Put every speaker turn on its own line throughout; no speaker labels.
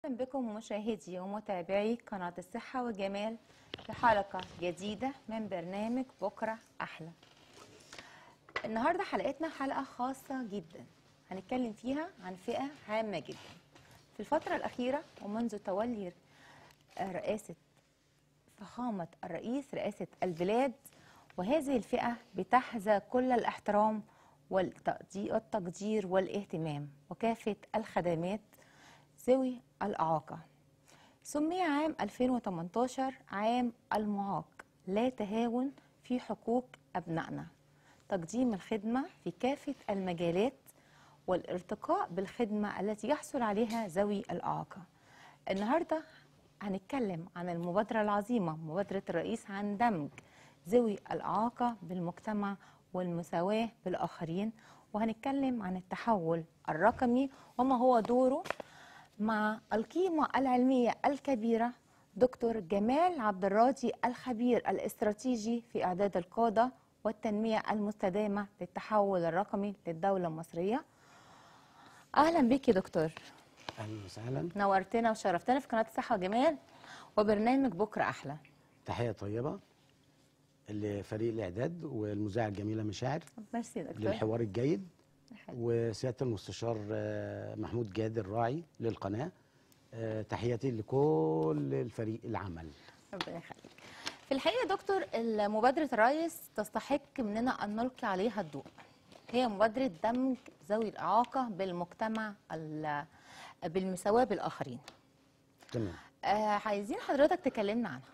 أهلا بكم مشاهدي ومتابعي قناة الصحة والجمال في حلقة جديدة من برنامج بكرة أحلى النهاردة حلقتنا حلقة خاصة جدا هنتكلم فيها عن فئة هامة جدا في الفترة الأخيرة ومنذ تولي رئاسة فخامة الرئيس رئاسة البلاد وهذه الفئة بتحظى كل الاحترام والتقدير والاهتمام وكافة الخدمات ذوي الإعاقة سمي عام 2018 عام المعاق لا تهاون في حقوق أبنائنا تقديم الخدمة في كافة المجالات والارتقاء بالخدمة التي يحصل عليها ذوي الإعاقة النهاردة هنتكلم عن المبادرة العظيمة مبادرة الرئيس عن دمج ذوي الإعاقة بالمجتمع والمساواة بالآخرين وهنتكلم عن التحول الرقمي وما هو دوره مع القيمة العلمية الكبيرة دكتور جمال عبد الراضي الخبير الاستراتيجي في إعداد القادة والتنمية المستدامة للتحول الرقمي للدولة المصرية أهلا بك يا دكتور
اهلا وسهلا
نورتنا وشرفتنا في قناة الصحة والجمال وبرنامج بكرة أحلى
تحيه طيبه لفريق الاعداد والمذيعه الجميله مشاعر
ميرسي يا دكتور
للحوار الجيد
حلو.
وسياده المستشار آه، محمود جاد الراعي للقناه آه، تحياتي لكل الفريق العمل
ربنا يخليك في الحقيقة يا دكتور مبادرة الرئيس تستحق مننا أن نلقي عليها الضوء هي مبادرة دمج ذوي الإعاقة بالمجتمع ال- بالمساواة بالآخرين
تمام
آه عايزين حضرتك تكلمنا عنها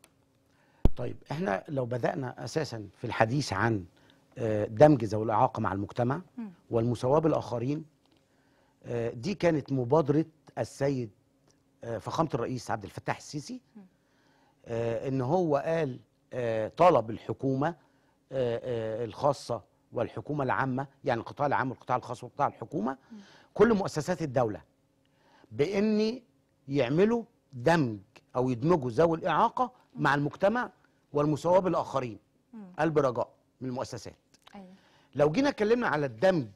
طيب احنا لو بدانا اساسا في الحديث عن آه، دمج ذوي الاعاقه مع المجتمع والمساواه بالاخرين آه، دي كانت مبادره السيد آه، فخامه الرئيس عبد الفتاح السيسي آه، ان هو قال آه، طلب الحكومه آه، آه، الخاصه والحكومه العامه يعني القطاع العام والقطاع الخاص والقطاع الحكومه كل مؤسسات الدوله بان يعملوا دمج او يدمجوا ذوي الاعاقه مع المجتمع والمساواه بالاخرين قال برجاء من المؤسسات
أيوة.
لو جينا اتكلمنا على الدمج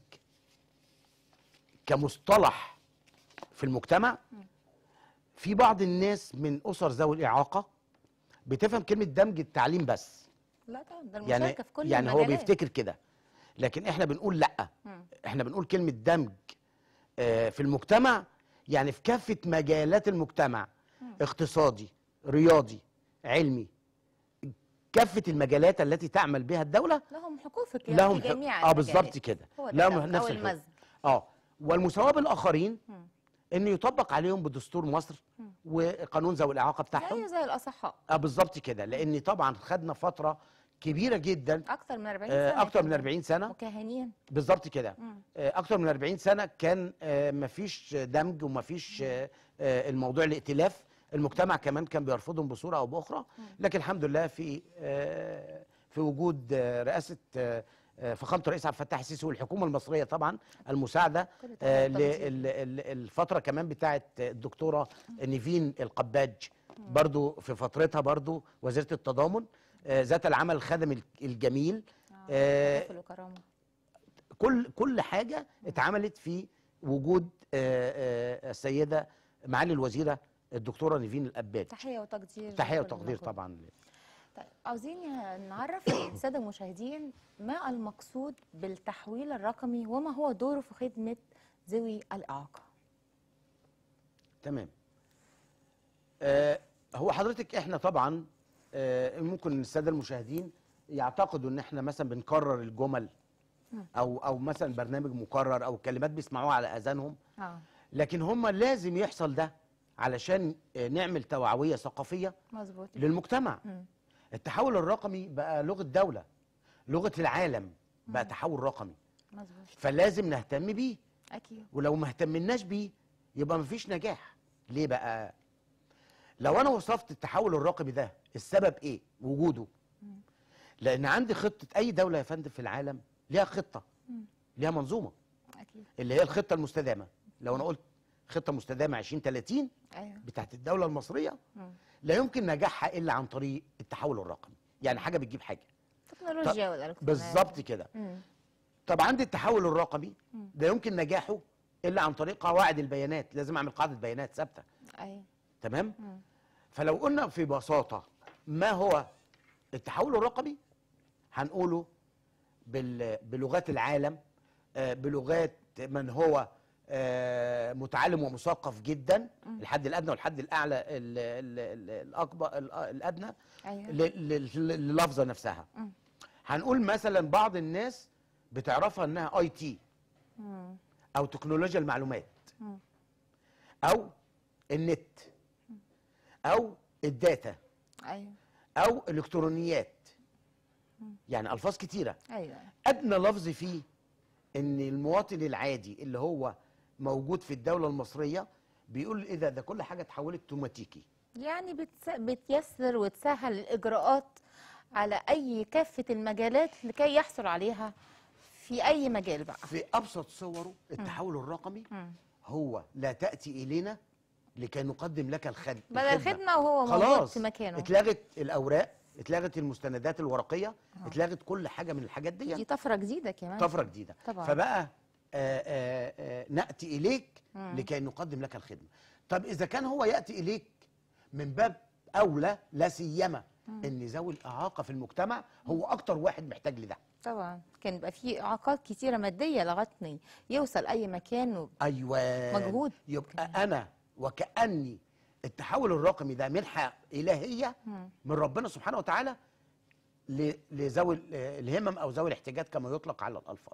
كمصطلح في المجتمع في بعض الناس من اسر ذوي الاعاقه بتفهم كلمه دمج التعليم بس
لا طبعا ده
يعني
المشاركة في كل
يعني هو
المجالات.
بيفتكر كده لكن احنا بنقول لا
مم.
احنا بنقول كلمه دمج آه، في المجتمع يعني في كافه مجالات المجتمع اقتصادي رياضي علمي كافه المجالات التي تعمل بها الدوله
لهم حقوق في في
لهم
جميع
اه
المجالات.
بالظبط كده
هو ده
لهم
الدمج
نفس
أو
الحقوق.
المزج
اه والمساواه بالاخرين
مم.
ان يطبق عليهم بدستور مصر وقانون ذوي الاعاقه بتاعهم
زيه زي الأصحاء
اه بالظبط كده لان طبعا خدنا فتره كبيره جدا
أكتر من 40
آه،
سنة
اكتر من
كده.
40 سنه
مكهنين
بالظبط كده
مم.
آه، اكتر من 40 سنه كان آه، مفيش دمج ومفيش آه، آه، الموضوع الائتلاف المجتمع كمان كان بيرفضهم بصوره او باخرى لكن الحمد لله في آه، في وجود آه، رئاسه آه، آه، فخامه الرئيس عبد الفتاح السيسي والحكومه المصريه طبعا المساعده
كل
آه،
تحية وتقدير.
للفتره كمان بتاعه الدكتوره نيفين القباج برضو في فترتها برضو وزيره التضامن آه، ذات العمل الخدمي الجميل آه،
تكافل وكرامة
كل كل حاجه اتعملت في وجود آه، آه، السيده معالي الوزيره الدكتوره نيفين الاباد
تحية وتقدير
تحيه
لكل
وتقدير
مجهود.
طبعا
طيب عاوزين نعرف الساده المشاهدين ما المقصود بالتحويل الرقمي وما هو دوره في خدمه ذوي الاعاقه
تمام آه هو حضرتك احنا طبعا آه ممكن الساده المشاهدين يعتقدوا ان احنا مثلا بنكرر الجمل او او مثلا برنامج مكرر او كلمات بيسمعوها على اذانهم
اه
لكن هم لازم يحصل ده علشان آه، نعمل توعويه ثقافيه
مظبوط
للمجتمع
مم.
التحول الرقمي بقى لغه دوله لغه العالم بقى تحول رقمي
مظبوط
فلازم نهتم بيه
اكيد
ولو ما اهتمناش بيه يبقى مفيش نجاح ليه بقى لو انا وصفت التحول الرقمي ده السبب ايه وجوده لان عندي خطه اي دوله يا فندم في العالم ليها خطه ليها منظومه
اكيد
اللي هي الخطه المستدامه لو انا قلت خطه مستدامه 2030
ايوه
بتاعت الدوله المصريه
مم.
لا يمكن نجاحها الا عن طريق التحول الرقمي يعني حاجه بتجيب حاجه
التكنولوجيا والالكترونيات
بالظبط كده
مم.
طب عندي التحول الرقمي ده يمكن نجاحه الا عن طريق قواعد البيانات لازم اعمل قاعده بيانات ثابته
ايوه
تمام
مم.
فلو قلنا في بساطه ما هو التحول الرقمي هنقوله بال- بلغات العالم آه، بلغات من هو آه، متعلم ومثقف جدا الحد الادنى والحد الاعلى ال- ال- ال- الاكبر ال- الادنى
ايوه
ل- ل- لللفظه نفسها
مم.
هنقول مثلا بعض الناس بتعرفها انها اي تي
مم.
او تكنولوجيا المعلومات
مم.
او النت او الداتا
ايوه
او الكترونيات يعني الفاظ كتيره
ايوه
ادنى لفظ فيه ان المواطن العادي اللي هو موجود في الدوله المصريه بيقول ايه ده ده كل حاجه اتحولت اوتوماتيكي
يعني بتس... بتيسر وتسهل الاجراءات على اي كافه المجالات لكي يحصل عليها في اي مجال بقى
في ابسط صوره التحول الرقمي
مم.
هو لا تاتي الينا لكي نقدم لك الخدمه
بدل الخدمه وهو موجود
خلاص
في مكانه
اتلغت الاوراق اتلغت المستندات الورقيه اتلغت كل حاجه من الحاجات
دي
دي
طفره جديده كمان
طفره جديده
طبعا.
فبقى آآ آآ ناتي اليك لكي نقدم لك الخدمه طب اذا كان هو ياتي اليك من باب اولى لا سيما ان ذوي الاعاقه في المجتمع هو اكتر واحد محتاج لده
طبعا كان يبقى في اعاقات كتيره ماديه لغايه ما يوصل اي مكان و...
ايوه
مجهود.
يبقى انا وكاني التحول الرقمي ده منحه الهيه من ربنا سبحانه وتعالى ل- لذوي ال- الهمم او ذوي الاحتياجات كما يطلق على الالفاظ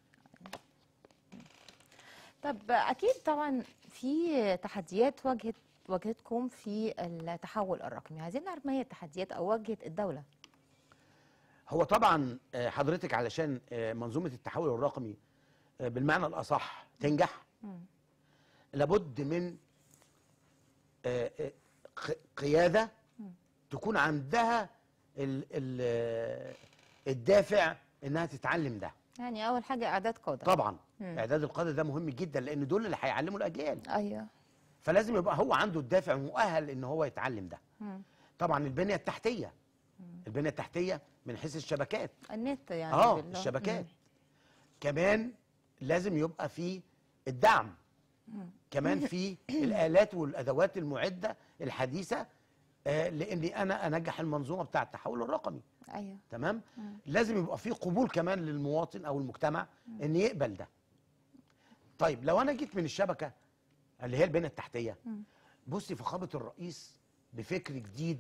طب اكيد طبعا في تحديات واجهت واجهتكم في التحول الرقمي عايزين نعرف ما هي التحديات او واجهت الدوله
هو طبعا آه، حضرتك علشان آه، منظومه التحول الرقمي آه، بالمعنى الاصح تنجح لابد من آه، آه، ق- قياده تكون عندها ال- ال- آه، الدافع انها تتعلم ده
يعني اول حاجه اعداد قاده
طبعا اعداد القاده ده مهم جدا لان دول اللي هيعلموا الاجيال
ايوه
فلازم يبقى هو عنده الدافع مؤهل ان هو يتعلم ده طبعا البنيه التحتيه البنيه التحتيه من حيث الشبكات
النت يعني
اه
بالله.
الشبكات كمان لازم يبقى في الدعم كمان في الالات والادوات المعده الحديثه آه لاني انا انجح المنظومه بتاع التحول الرقمي
مم. ايوه
تمام لازم يبقى في قبول كمان للمواطن او المجتمع ان يقبل ده طيب لو انا جيت من الشبكه اللي هي البنيه التحتيه بصي فخامه الرئيس بفكر جديد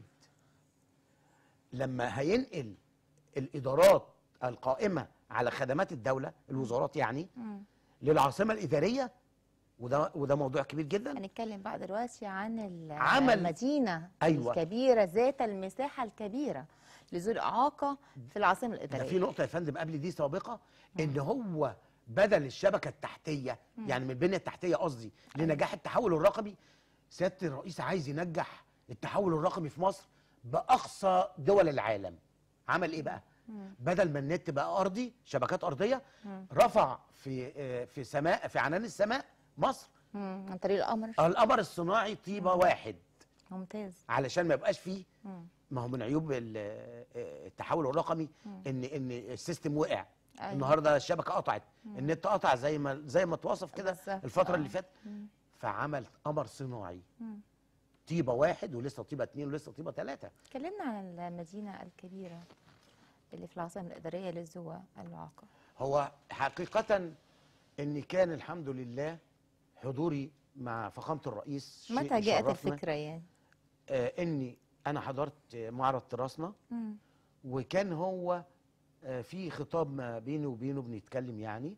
لما هينقل الادارات القائمه على خدمات الدوله الوزارات يعني للعاصمه الاداريه وده وده موضوع كبير جدا
هنتكلم بقى دلوقتي عن ال-
عمل-
المدينه
أيوة.
الكبيره ذات المساحه الكبيره لذوي الاعاقه في العاصمه
ده
الاداريه
في نقطه يا فندم قبل دي سابقه ان هو بدل الشبكه التحتيه يعني من البنيه التحتيه قصدي لنجاح التحول الرقمي سياده الرئيس عايز ينجح التحول الرقمي في مصر باقصى دول العالم عمل ايه بقى بدل ما النت بقى ارضي شبكات ارضيه رفع في آه، في سماء في عنان السماء مصر
مم. عن طريق القمر
القمر الصناعي طيبه واحد
ممتاز
علشان ما يبقاش فيه ما هو من عيوب ال- آه، التحول الرقمي ان ان السيستم وقع
أيوة.
النهارده الشبكه قطعت النت قطع زي ما زي ما اتوصف كده
بالظبط.
الفتره
آه.
اللي فاتت فعمل قمر صناعي طيبه واحد ولسه طيبه اتنين ولسه طيبه ثلاثه
اتكلمنا عن المدينه الكبيره اللي في العاصمه الاداريه للذوي الاعاقه
هو حقيقه ان كان الحمد لله حضوري مع فخامه الرئيس شيء
متى جاءت
يشرفنا.
الفكره يعني
آه اني انا حضرت معرض تراثنا
مم.
وكان هو آه، في خطاب ما بيني وبينه بنتكلم يعني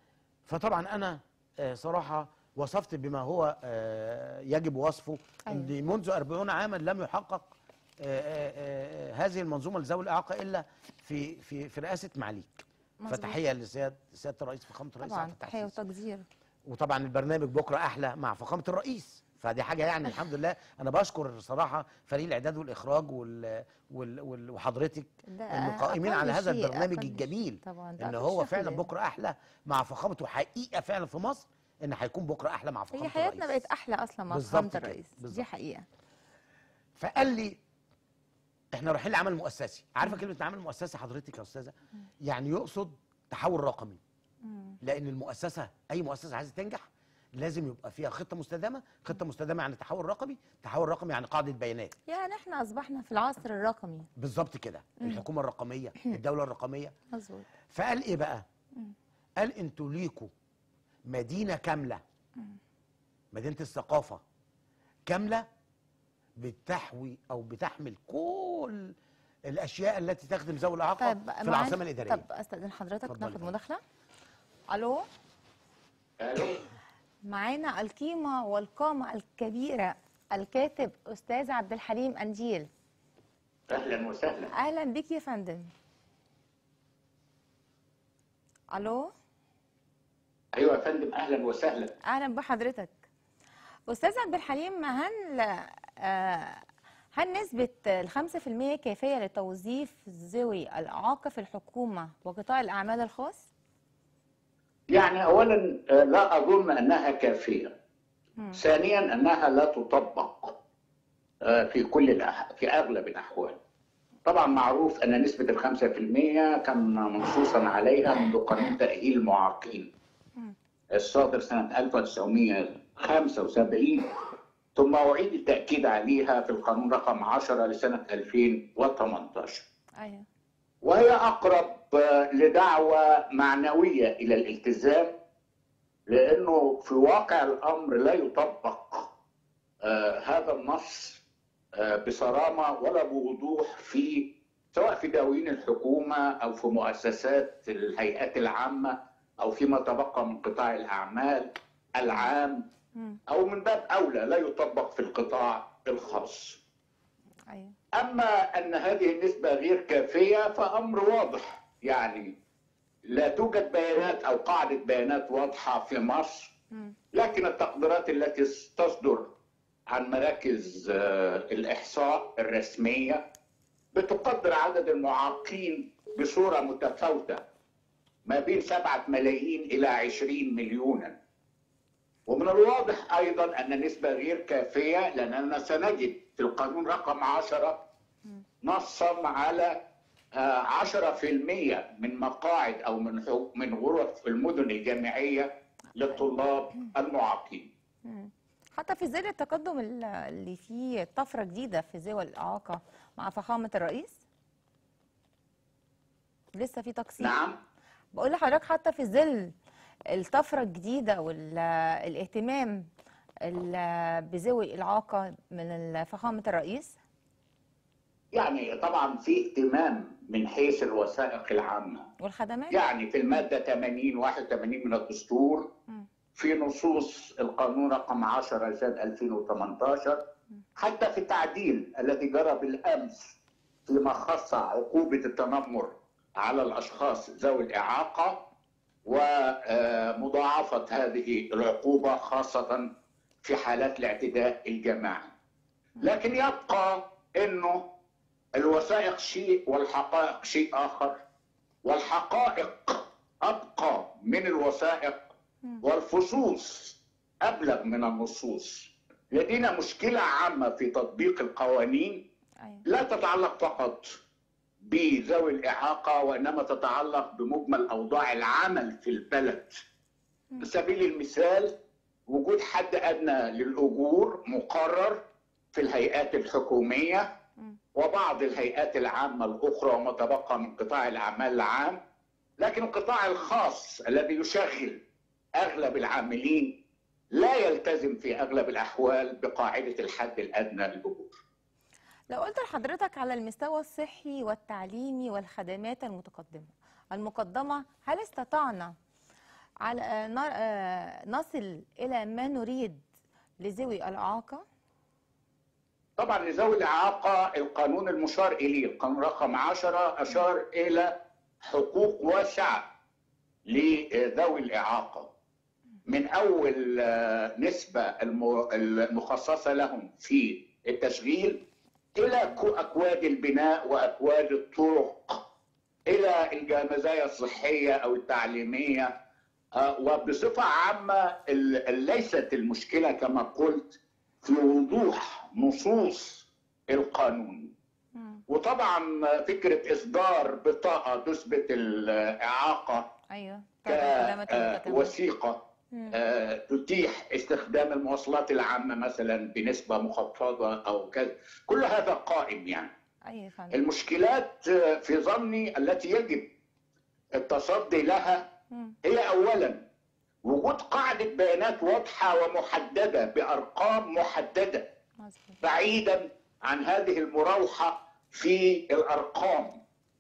فطبعا انا آه، صراحه وصفت بما هو آه، يجب وصفه
أيوة.
ان منذ 40 عاما لم يحقق آه، آه، آه، هذه المنظومه لذوي الاعاقه الا في في في رئاسه معاليك
مظبوط.
فتحيه لسياده سياده الرئيس فخامه الرئيس
طبعا
عبد الفتاح
تحيه
السيسي.
وتقدير
وطبعا البرنامج بكره احلى مع فخامه الرئيس فدي حاجه يعني الحمد لله انا بشكر صراحه فريق الاعداد والاخراج وال... وال... وال... وحضرتك
ده
القائمين
أقل
على هذا
شيء،
البرنامج
أقل
الجميل
شيء. طبعا ده
ان
أقل
هو
شيء
فعلا
في-
بكره احلى مع فخامته حقيقه فعلا في مصر ان هيكون بكره احلى مع فخامه
هي حياتنا
الرئيس
بقت احلى اصلا مع
بالظبط
فخامه
كده،
الرئيس دي
بالظبط.
حقيقه
فقال لي احنا رايحين لعمل مؤسسي عارفه كلمه عمل مؤسسي حضرتك يا استاذه يعني يقصد تحول رقمي لان المؤسسه اي مؤسسه عايزه تنجح لازم يبقى فيها خطه مستدامه خطه مستدامه يعني تحول رقمي تحول رقمي يعني قاعده بيانات
يعني احنا اصبحنا في العصر الرقمي
بالظبط كده الحكومه الرقميه الدوله الرقميه
مظبوط
فقال ايه بقى قال انتوا ليكوا مدينه كامله مدينه الثقافه كامله بتحوي او بتحمل كل الاشياء التي تخدم ذوي الاعاقه
طيب
في
معانا-
العاصمه الاداريه
طب استاذن حضرتك
اتفضلي
ناخد
فندم.
مداخله الو
الو
معانا القيمه والقامه الكبيره الكاتب استاذ عبد الحليم انديل
اهلا وسهلا
اهلا بك يا فندم الو
ايوه يا فندم اهلا وسهلا
اهلا بحضرتك استاذ عبد الحليم هل آه، هل نسبة الخمسة في المية كافية لتوظيف ذوي الإعاقة في الحكومة وقطاع الأعمال الخاص؟
يعني اولا آه، لا اظن انها كافيه ثانيا انها لا تطبق آه، في كل الأح... في اغلب الاحوال طبعا معروف ان نسبه الخمسة في المية كان منصوصا عليها منذ قانون تاهيل المعاقين الصادر سنه 1975 ثم اعيد التاكيد عليها في القانون رقم 10 لسنه 2018
أيوه
وهي اقرب آه، لدعوه معنويه الى الالتزام لانه في واقع الامر لا يطبق آه، هذا النص آه، بصرامه ولا بوضوح في سواء في دواوين الحكومه او في مؤسسات الهيئات العامه او فيما تبقى من قطاع الاعمال العام
مم.
او من باب اولى لا يطبق في القطاع الخاص.
أيوه
أما أن هذه النسبة غير كافية فأمر واضح يعني لا توجد بيانات أو قاعدة بيانات واضحة في مصر
مم.
لكن التقديرات التي تصدر عن مراكز آه، الإحصاء الرسمية بتقدر عدد المعاقين بصورة متفاوتة ما بين سبعة ملايين إلى عشرين مليونا ومن الواضح أيضا أن نسبة غير كافية لأننا سنجد في القانون رقم عشرة نصا على آه، 10% من مقاعد أو من حو- من غرف المدن الجامعية للطلاب المعاقين
مم. حتى في ظل التقدم ال- اللي فيه طفرة جديدة في ذوي الإعاقة مع فخامة الرئيس لسه في تقصير
نعم
بقول لحضرتك حتى في ظل الطفرة الجديدة والاهتمام بذوي الإعاقة من فخامة الرئيس
يعني طبعا في اهتمام من حيث الوثائق العامة
والخدمات
يعني في المادة 80 81 من الدستور
مم.
في نصوص القانون رقم 10 سنة 2018 حتى في التعديل الذي جرى بالأمس فيما خص عقوبة التنمر على الأشخاص ذوي الإعاقة ومضاعفة هذه العقوبة خاصة في حالات الاعتداء الجماعي لكن يبقى أنه الوثائق شيء والحقائق شيء آخر والحقائق أبقى من الوثائق والفصوص أبلغ من النصوص لدينا مشكلة عامة في تطبيق القوانين
أيوة.
لا تتعلق فقط بذوي الإعاقة وإنما تتعلق بمجمل أوضاع العمل في البلد بسبيل المثال وجود حد أدنى للأجور مقرر في الهيئات الحكومية وبعض الهيئات العامة الأخرى وما تبقى من قطاع الأعمال العام لكن القطاع الخاص الذي يشغل أغلب العاملين لا يلتزم في أغلب الأحوال بقاعدة الحد الأدنى للأجور
لو قلت لحضرتك على المستوى الصحي والتعليمي والخدمات المتقدمة المقدمة هل استطعنا على آه، ن- آه، نصل إلى ما نريد لذوي الإعاقة؟
طبعا لذوي الإعاقة القانون المشار إليه القانون رقم 10 أشار إلى حقوق واسعة لذوي الإعاقة من أول آه، نسبة الم- المخصصة لهم في التشغيل إلى كو- أكواد البناء وأكواد الطرق إلى المزايا الصحية أو التعليمية آه، وبصفة عامة ال- ليست المشكلة كما قلت في وضوح نصوص القانون وطبعا فكرة إصدار بطاقة تثبت الإعاقة
أيوه بتاعت الخدمات المتكاملة
كوثيقة آه، تتيح استخدام المواصلات العامه مثلا بنسبه مخفضه او كذا كل هذا قائم يعني
ايوه يا فندم
المشكلات آه، في ظني التي يجب التصدي لها
مم.
هي اولا وجود قاعده بيانات واضحه ومحدده بارقام محدده
مظبوط
بعيدا عن هذه المراوحه في الارقام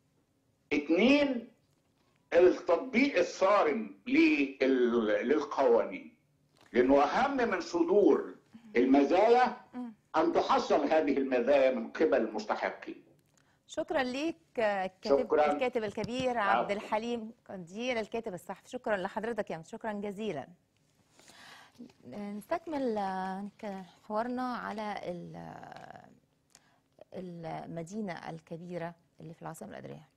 اثنين التطبيق الصارم لل- للقوانين لانه اهم من صدور المزايا
مم.
ان تحصل هذه المزايا من قبل المستحقين
شكرا ليك آه، الكاتب
شكراً.
الكاتب الكبير عبد
عفواً.
الحليم قنديل الكاتب الصحفي شكرا لحضرتك يا شكرا جزيلا آه، نستكمل آه، ك- حوارنا على ال- آه، المدينة الكبيرة اللي في العاصمة الإدارية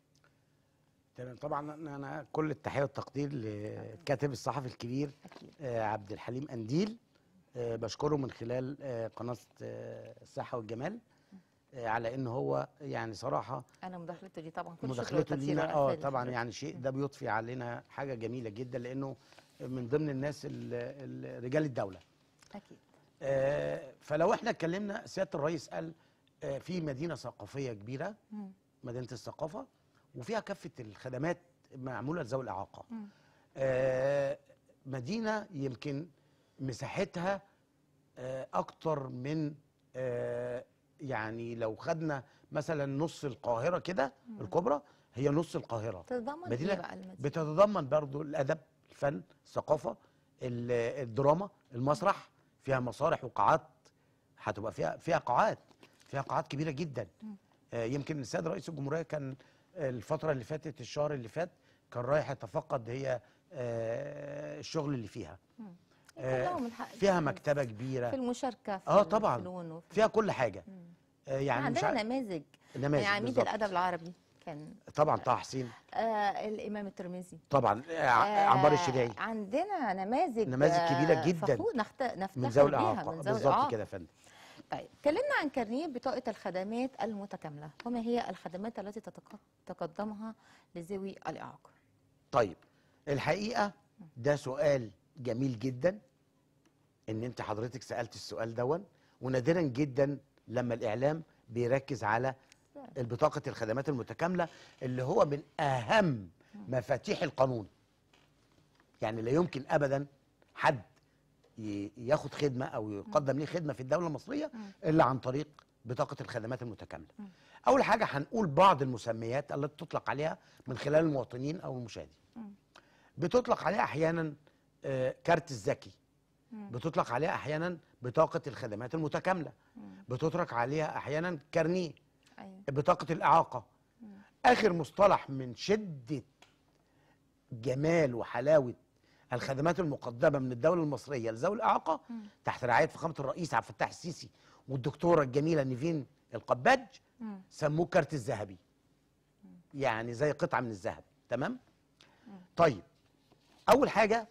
تمام طبعا أنا- انا كل التحيه والتقدير للكاتب الصحفي الكبير
أكيد
آه، عبد الحليم قنديل آه، بشكره من خلال آه، قناه آه، الصحه والجمال آه، على ان هو يعني صراحه
أنا مداخلته دي طبعا كل شكر
مداخلته
والتقدير
لينا اه
والأحسان
طبعا
لحضرتك.
يعني شيء ده بيضفي علينا حاجه جميله جدا لانه من ضمن الناس ال- ال- رجال الدوله
أكيد
آه، فلو احنا اتكلمنا سياده الرئيس قال آه، في مدينه ثقافيه كبيره
مم.
مدينه الثقافه وفيها كافه الخدمات معموله لذوي الاعاقه
مم.
آه، مدينه يمكن مساحتها آه، اكتر من آه، يعني لو خدنا مثلا نص القاهره كده الكبرى هي نص القاهره
تتضمن
مدينة
إيه بقى المدينة؟
بتتضمن برضو الادب الفن الثقافه ال- الدراما المسرح فيها مسارح وقاعات هتبقى فيها فيها قاعات فيها قاعات كبيره جدا آه، يمكن السيد رئيس الجمهوريه كان الفتره اللي فاتت الشهر اللي فات كان رايح يتفقد هي آه، الشغل اللي فيها آه،
كلهم الحق
فيها
في-
مكتبه
في
كبيره
المشاركة في
اه طبعا
الفنون وفي
فيها كل حاجه
مم.
آه، يعني مش
عندنا
ع-
نماذج
نماذج
يعني عميد
بالظبط.
الأدب العربي كان
طبعا طه حسين
آه الإمام الترمذي
طبعا آه،
آه،
عمار الشريعي
عندنا نماذج
نماذج كبيرة
آه،
جدا
فخور نخت... نفتخر
من ذوي
بيها
الاعاقه
من ذوي
بالظبط
الإعاقة.
كده يا فندم
طيب اتكلمنا عن كارنيه بطاقة الخدمات المتكاملة وما هي الخدمات التي تتق- تقدمها لذوي الإعاقة
طيب الحقيقه ده سؤال جميل جدا ان انت حضرتك سالت السؤال دون ونادرا جدا لما الاعلام بيركز على البطاقه الخدمات المتكامله اللي هو من اهم مفاتيح القانون يعني لا يمكن ابدا حد ي- ياخد خدمه او يقدم ليه خدمه في الدوله المصريه الا عن طريق بطاقه الخدمات المتكامله اول حاجه هنقول بعض المسميات التي تطلق عليها من خلال المواطنين او المشاهدين بتطلق عليها احيانا آه، كارت الذكي بتطلق عليها احيانا بطاقه الخدمات المتكامله بتطلق عليها احيانا كارنيه
أيوة.
بطاقه الاعاقه اخر مصطلح من شده جمال وحلاوه الخدمات المقدمه من الدوله المصريه لذوي الاعاقه تحت رعايه فخامه الرئيس عبد الفتاح السيسي والدكتوره الجميله نيفين القباج
مم.
سموه كارت الذهبي يعني زي قطعه من الذهب تمام طيب اول حاجه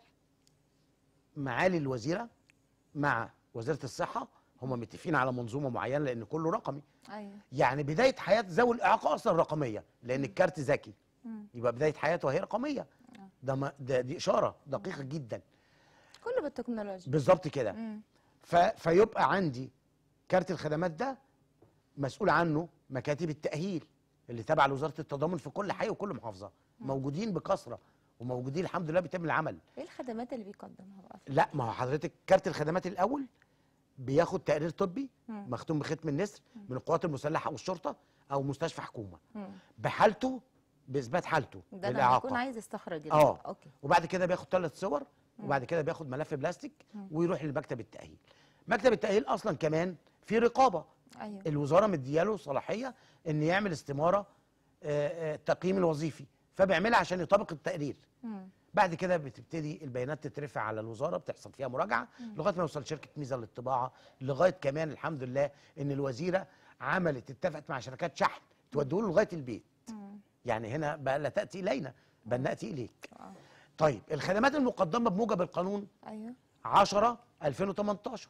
معالي الوزيره مع وزيره الصحه هم متفقين على منظومه معينه لان كله رقمي
أيوة.
يعني بدايه حياه ذوي الاعاقه اصلا رقميه لان الكارت ذكي
مم.
يبقى بدايه حياته هي رقميه ده, ما ده دي اشاره دقيقه جدا
كله بالتكنولوجيا
بالظبط كده
مم.
ف... فيبقى عندي كارت الخدمات ده مسؤول عنه مكاتب التأهيل اللي تابعة لوزارة التضامن في كل حي وكل محافظة موجودين بكثرة وموجودين الحمد لله بيتم العمل
إيه الخدمات اللي بيقدمها بقى
لا ما هو حضرتك كارت الخدمات الأول بياخد تقرير طبي
مم.
مختوم بختم النسر من القوات المسلحة أو الشرطة أو مستشفى حكومة
مم.
بحالته بإثبات حالته
ده لما يكون
للإعاقة
عايز يستخرج ال-
اه
أوكي
وبعد كده بياخد ثلاث صور وبعد كده بياخد ملف بلاستيك ويروح لمكتب التأهيل مكتب التأهيل أصلا كمان في رقابة
أيوة
الوزاره مدياله صلاحيه ان يعمل استماره آه، آه، التقييم الوظيفي فبيعملها عشان يطابق التقرير
مم.
بعد كده بتبتدي البيانات تترفع على الوزاره بتحصل فيها مراجعه لغايه ما يوصل شركه ميزه للطباعه لغايه كمان الحمد لله ان الوزيره عملت اتفقت مع شركات شحن توديه له لغايه البيت
مم.
يعني هنا بقى لا تاتي الينا بل ناتي اليك
آه.
طيب الخدمات المقدمه بموجب القانون
أيوة
10 2018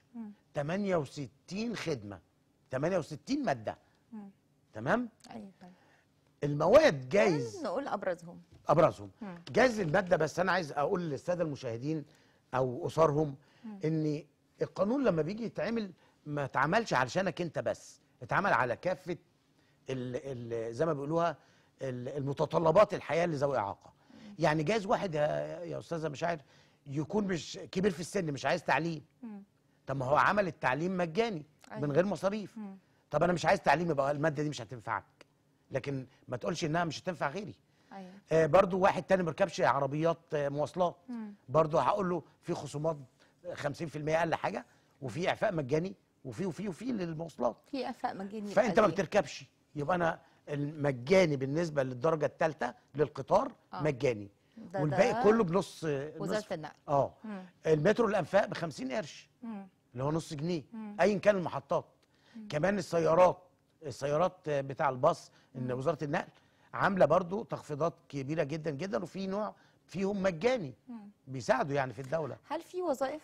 68 خدمه 68 ماده
مم.
تمام
أيوة فعلا.
المواد جايز
نقول أبرزهم
ابرزهم
مم.
جايز الماده بس انا عايز اقول للساده المشاهدين او اسرهم ان القانون لما بيجي يتعمل ما اتعملش علشانك انت بس اتعمل على كافه ال ال زي ما بيقولوها ال- المتطلبات الحياه لذوي اعاقه يعني جايز واحد يا, يا استاذه مشاعر يكون مش كبير في السن مش عايز تعليم
مم.
طب ما هو عمل التعليم مجاني من
أيوة.
غير مصاريف
مم.
طب انا مش عايز تعليم يبقى الماده دي مش هتنفعك لكن ما تقولش انها مش هتنفع غيري
ايوه
آه برضو واحد تاني مركبش عربيات آه مواصلات
مم.
برضو هقول له في خصومات 50% اقل حاجه وفي اعفاء مجاني وفي وفي وفي للمواصلات
في افاق مجاني
فانت
يبقى
ما
ليه؟
بتركبش يبقى انا المجاني بالنسبه للدرجه الثالثه للقطار
آه.
مجاني
ده-
والباقي
ده
كله بنص نص
وزاره النقل
اه
مم.
المترو الانفاق ب 50 قرش
مم.
اللي هو نص جنيه
مم.
ايا كان المحطات كمان السيارات السيارات بتاع الباص ان وزاره النقل عامله برضو تخفيضات كبيره جدا جدا وفي نوع فيهم مجاني
مم.
بيساعدوا يعني في الدوله
هل في وظائف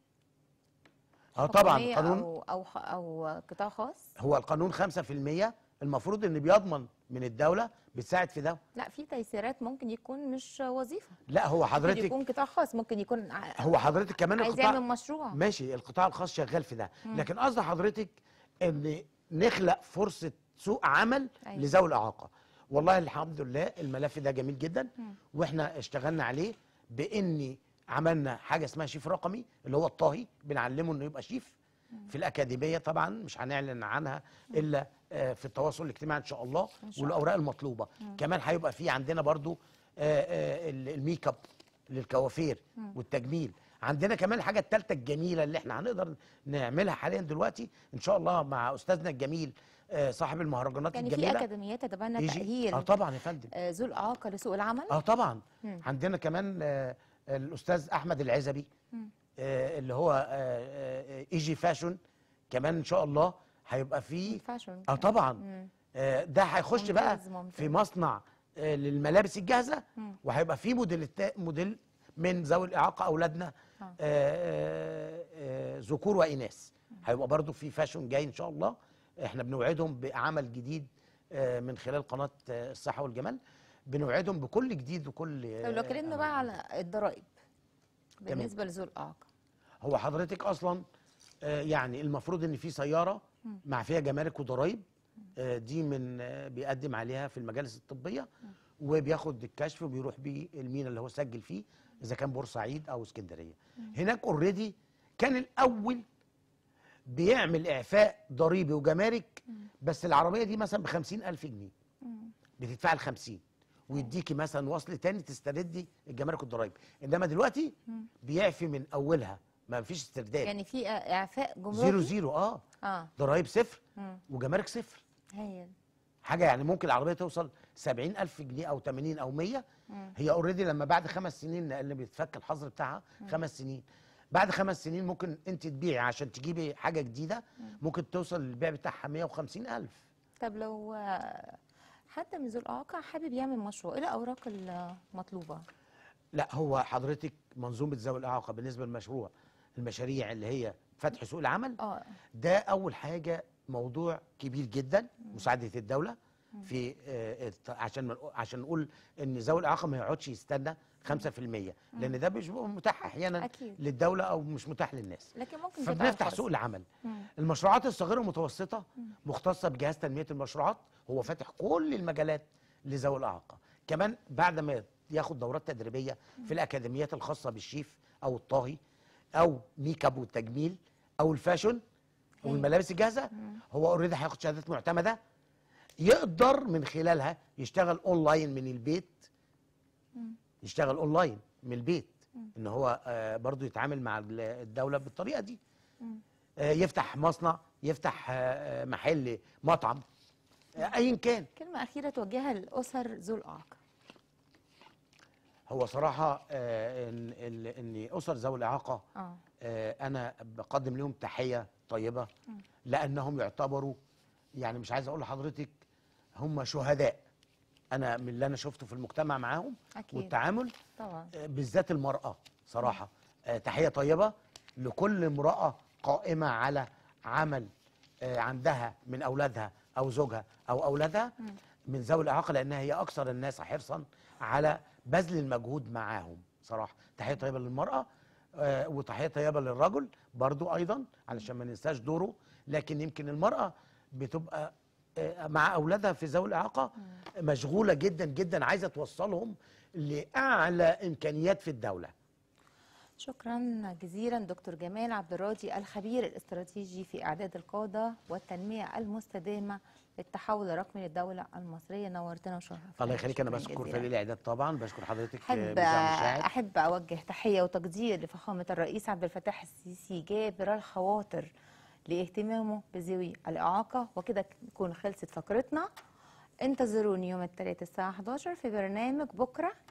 اه طبعا
حكومية
قانون
او او او قطاع خاص
هو القانون 5% المفروض ان بيضمن من الدوله بتساعد في ده
لا في تيسيرات ممكن يكون مش وظيفه
لا هو
ممكن
حضرتك
يكون قطاع خاص ممكن يكون ع-
هو حضرتك كمان
عايز
القطاع
يعمل مشروع
ماشي القطاع الخاص شغال في ده لكن قصد حضرتك ان نخلق فرصه سوق عمل
أيوة.
لذوي الاعاقه والله الحمد لله الملف ده جميل جدا
مم.
واحنا اشتغلنا عليه باني عملنا حاجه اسمها شيف رقمي اللي هو الطاهي بنعلمه انه يبقى شيف في الاكاديميه طبعا مش هنعلن عنها الا آه، في التواصل الاجتماعي ان شاء الله
إن شاء
والاوراق المطلوبه كمان هيبقى في عندنا برضو آه، آه، ال- الميك اب للكوافير والتجميل عندنا كمان الحاجه الثالثه الجميله اللي احنا هنقدر نعملها حاليا دلوقتي ان شاء الله مع استاذنا الجميل آه، صاحب المهرجانات
يعني في
الجميله
اكاديميات تتبنى
يجي-
تاهيل
اه طبعا يا فندم
آه، ذو الاعاقه لسوق العمل
اه طبعا
مم.
عندنا كمان آه، الاستاذ احمد العزبي
مم.
آه، اللي هو آه، آه، ايجي فاشون كمان ان شاء الله هيبقى فيه
فاشن
اه طبعا
مم.
آه، ده هيخش بقى
ممتاز، ممتاز.
في مصنع آه، للملابس الجاهزه
مم.
وهيبقى فيه موديل التا- موديل من ذوي الاعاقه اولادنا
آه.
آه، آه، آه، ذكور واناث هيبقى برضو في فاشون جاي ان شاء الله احنا بنوعدهم بعمل جديد آه، من خلال قناه آه، الصحه والجمال بنوعدهم بكل جديد وكل
طب لو
آه،
اتكلمنا
عمل
بقى
جديد.
على الضرائب بالنسبه لذو الاعاقه
هو حضرتك اصلا آه، يعني المفروض ان في سياره مع فيها جمارك وضرايب آه، دي من آه، بيقدم عليها في المجالس الطبيه وبياخد الكشف وبيروح بيه المينا اللي هو سجل فيه اذا كان بورسعيد او اسكندريه هناك اوريدي كان الاول بيعمل اعفاء ضريبي وجمارك بس العربيه دي مثلا ب ألف جنيه بتدفع ال 50 ويديكي مثلا وصل تاني تستردي الجمارك والضرايب انما دلوقتي بيعفي من اولها ما فيش استرداد
يعني في اعفاء جمركي
زيرو زيرو اه
اه
ضرايب صفر
مم.
وجمارك صفر
هايل
حاجه يعني ممكن العربيه توصل 70000 جنيه او 80 او 100
مم.
هي اوريدي لما بعد خمس سنين اللي بيتفك الحظر بتاعها خمس سنين بعد خمس سنين ممكن انت تبيعي عشان تجيبي حاجه جديده ممكن توصل للبيع بتاعها 150000
طب لو آه، حد من ذو الاعاقه حابب يعمل مشروع ايه الاوراق المطلوبه
لا هو حضرتك منظومه ذوي الاعاقه بالنسبه للمشروع المشاريع اللي هي فتح سوق العمل
اه
ده اول حاجه موضوع كبير جدا مساعده الدوله في آه، الت- عشان ما نقو- عشان نقول ان ذوي الاعاقه ما يقعدش يستنى 5% لان ده مش بيبقى متاح احيانا
أكيد.
للدوله او مش متاح للناس
لكن ممكن تبقى
فبنفتح
فرصة.
سوق العمل
مم.
المشروعات الصغيره والمتوسطه مختصه بجهاز تنميه المشروعات هو فاتح كل المجالات لذوي الاعاقه كمان بعد ما ياخد دورات تدريبيه في الاكاديميات الخاصه بالشيف او الطاهي او ميك اب والتجميل او الفاشن او
هي.
الملابس الجاهزه هو اوريدي هياخد شهادات معتمده يقدر من خلالها يشتغل اونلاين من البيت يشتغل اونلاين من البيت ان هو آه، برضو يتعامل مع ال- الدوله بالطريقه دي آه، يفتح مصنع يفتح آه، آه، محل مطعم آه، ايا كان
كلمه اخيره توجهها للاسر ذو الاعاقه
هو صراحه آه، ان ال- ان اسر ذوي الاعاقه
اه
آه، انا بقدم لهم تحيه طيبه لانهم يعتبروا يعني مش عايز اقول لحضرتك هم شهداء انا من اللي انا شفته في المجتمع معاهم
أكيد.
والتعامل
طبعا
آه، بالذات المراه صراحه آه، تحيه طيبه لكل امراه قائمه على عمل آه، عندها من اولادها او زوجها او اولادها من ذوي الاعاقه لانها هي اكثر الناس حرصا على بذل المجهود معاهم صراحه تحيه طيبه للمراه آه، وتحيه طيبه للرجل برضو ايضا علشان ما ننساش دوره لكن يمكن المراه بتبقى آه، مع اولادها في ذوي الاعاقه مشغوله جدا جدا عايزه توصلهم لاعلى امكانيات في الدوله
شكرا جزيلا دكتور جمال عبد الراضي الخبير الاستراتيجي في اعداد القاده والتنميه المستدامه للتحول الرقمي للدوله المصريه نورتنا وشرفتنا
الله يخليك انا
شكراً
بشكر
جزيلاً.
فريق الاعداد طبعا بشكر حضرتك
احب
مذيع مشاهد
احب اوجه تحيه وتقدير لفخامه الرئيس عبد الفتاح السيسي جابر الخواطر لاهتمامه بذوي الاعاقه وكده تكون خلصت فقرتنا انتظروني يوم الثلاثاء الساعه 11 في برنامج بكره